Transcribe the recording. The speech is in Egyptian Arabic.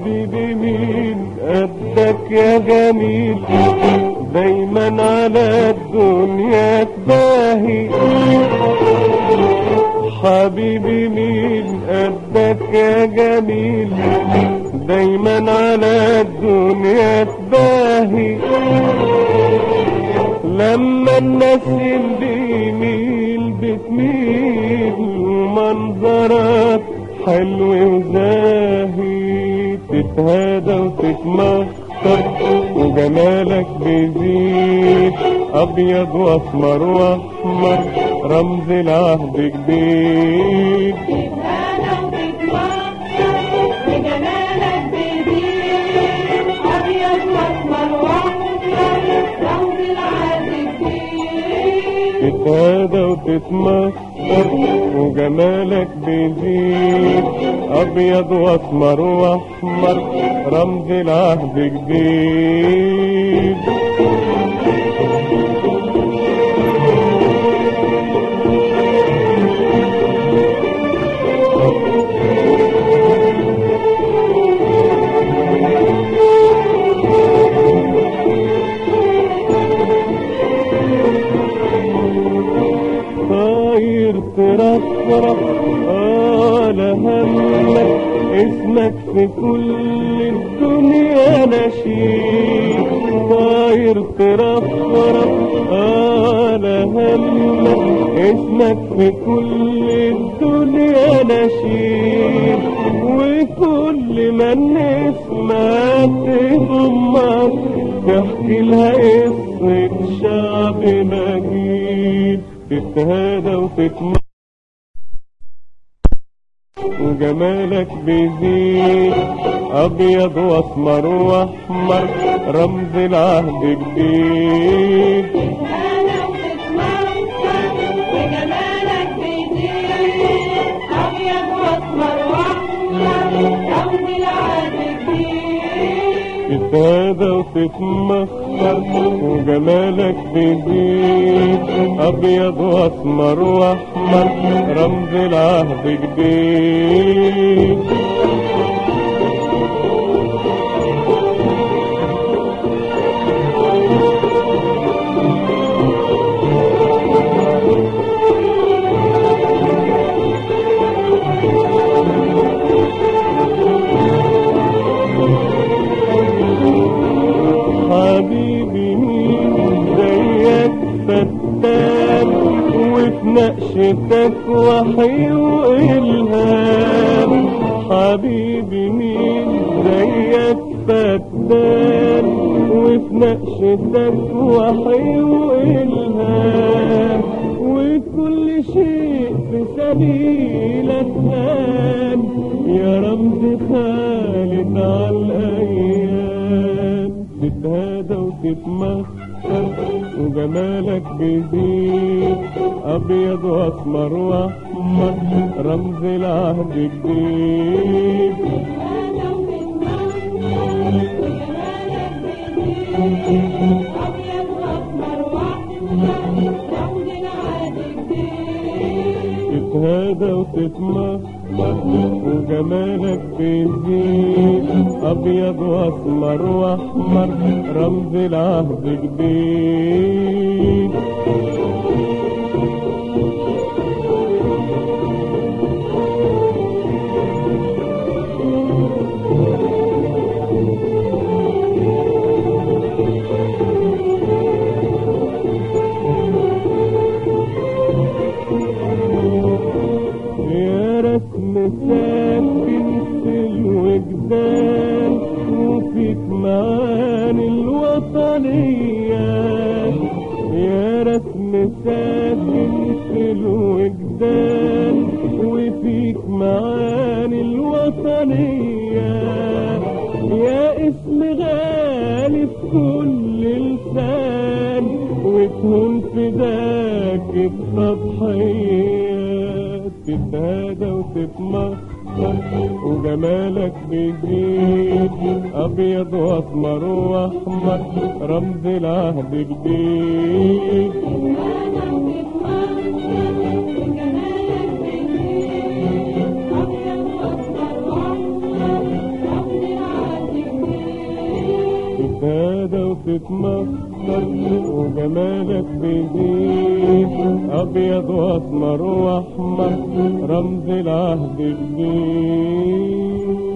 حبيبي مين قدك يا جميل دايما على الدنيا تباهي حبيبي مين قدك يا جميل دايما على الدنيا تباهي لما النسيم بيميل بتميل ومنظرك حلو وزاهي تتهادى وتتمخطر وجمالك بيزيد ابيض واسمر واحمر رمز العهد جديد تتهادى وتتمخطر وجمالك بيزيد أبيض وأسمر وأحمر رمز العهد الجديد تتهادى وتتمخطر وجمالك بيزيد ابيض واسمر واحمر رمز العهد جديد طاير ترفرف على همك اسمك في كل الدنيا نشيد طاير ترفرف على همك اسمك في كل الدنيا نشيد وكل ما نسمع تضمك تحكي لها قصة شعب مجيد تتهادى وتتمر وجمالك بيزيد ابيض واسمر واحمر رمز العهد جديد تتهادى وتتمخطر وجمالك بيزيد أبيض وأسمر وأحمر رمز العهد الجديد تتهادى وتتمخطر وجمالك بيزيد ابيض واسمر واحمر رمز العهد جديد حبيبي مين زيك فتان وفي نقشتك وحي وإلهام حبيبي مين زيك فتان وفي نقشتك وحي وإلهام وكل شيء في سبيلك كان يا رمز خالد على الأيام تتهادى وتتمخر وجمالك بيزيد أبيض وأسمر وأحمر رمز العهد جديد تتهادى وتتمخطر وجمالك بيزيد أبيض وأسمر وأحمر رمز العهد الجديد تتهادى وتتمخر وجمالك بيزيد أبيض وأسمر وأحمر رمز العهد جديد يا رسم ساكن في الوجدان وفيك معاني الوطنية يا رسم ساكن في الوجدان وفيك معاني الوطنية يا اسم غالي في كل لسان وتهون فداك التضحيات تتهادى وتتمخر وجمالك بيزيد ابيض واسمر واحمر رمز العهد جديد تتهادى وتتمخر وجمالك بيزيد أبيض وأسمر وأحمر رمز العهد الجديد